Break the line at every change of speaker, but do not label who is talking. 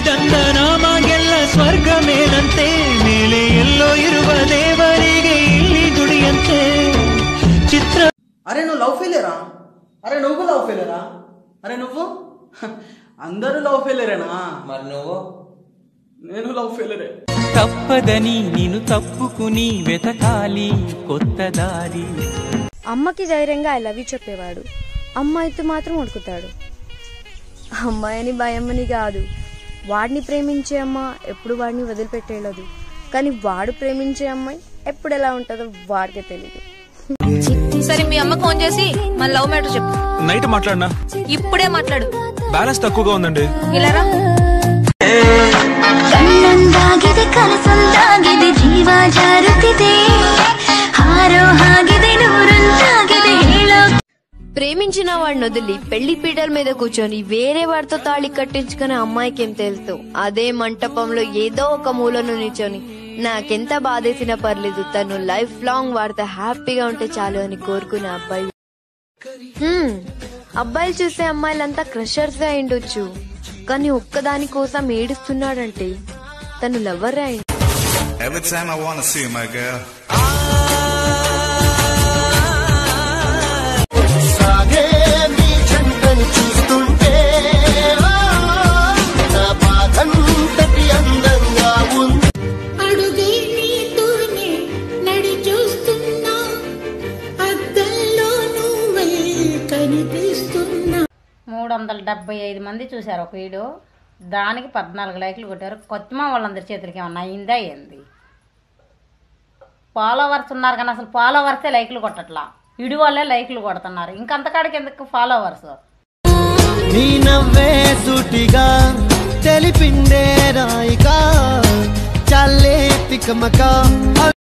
ತಂದ ನಮಗೆಲ್ಲ ಸ್ವರ್ಗಮೇನಂತೆ ಮೇಲೆ ಎಲ್ಲೋ ಇರುವ ದೇವರಿಗೆ ಇಲ್ಲಿ ದುಡಿಯಂತೆ ಚಿತ್ರ
అరే నువ్వు లవ్ ఫెయిలేరా అరే నువ్వు లవ్ ఫెయిలేరా అరే నువ్వు అందరూ లవ్ ఫెయిలేరేనా
మరి నువ్వు
నేను లవ్ ఫెయిలేరే
తప్పదని నేను తప్పుకుని వెతకాలి కొత్త దారి
అమ్మకి ధైర్యంగా ఐ లవ్ యూ చెప్పేవాడు అమ్మాయితో మాత్రం ఉడుకుతాడు అమ్మాయిని భయమని కాదు వాడిని ప్రేమించే అమ్మ ఎప్పుడు వాడిని వదిలిపెట్టేయలేదు కానీ వాడు ప్రేమించే అమ్మాయి ఎప్పుడు ఎలా ఉంటుందో వాడికే తెలియదు
సరే మీ అమ్మ ఫోన్ చేసి మన లవ్ మ్యాటర్ చెప్పు
నైట్ మాట్లాడినా
ఇప్పుడే మాట్లాడు
బ్యాలెన్స్ తక్కువగా ఉందండి
ఇలా రా.
ಕಣ್ಣೊಂದಾಗಿದೆ ಕನಸೊಂದಾಗಿದೆ ಜೀವ ಜಾರುತ್ತಿದೆ ಹಾರೋ ಹಾಗಿದೆ ನೂರೊಂದಾಗಿದೆ ಹೇಳೋ
ప్రేమించిన వాడిని వదిలి పెళ్లి పీటల మీద కూర్చొని వేరే వాడితో తాళి కట్టించుకునే అమ్మాయికి ఏం తెలుసు అదే మంటపంలో ఏదో ఒక మూలను నిల్చొని నాకెంత బాధేసినా పర్లేదు తను లైఫ్ లాంగ్ వాడితే హ్యాపీగా ఉంటే చాలు అని కోరుకునే అబ్బాయి హ్మ్, అబ్బాయిలు చూసే అమ్మాయిలంతా క్రషర్స్ అయిండొచ్చు కానీ ఒక్కదాని కోసం ఏడుస్తున్నాడంటే తను లవర్ అయి
Every time I wanna see you, my girl.
అడుగే నీతోనే నడి చూస్తున్నా అద్దంలో నువ్వే కనిపిస్తున్నా
మూడు వందల డెబ్బై ఐదు మంది చూశారు ఒక వీడియో దానికి పద్నాలుగు లైకులు కొట్టారు కొత్తమా వాళ్ళందరి చేతులకి ఏమన్నా అయిందా ఏంది ఫాలోవర్స్ ఉన్నారు కానీ అసలు ఫాలోవర్సే లైకులు కొట్టట్లా ఇడి వాళ్ళే లైకులు కొడుతున్నారు ఇంకంతకాడికి ఎందుకు ఫాలోవర్స్
నీ నవ్వే సూటిగా తెలిపిందే రాయిగా చల్లే తికమక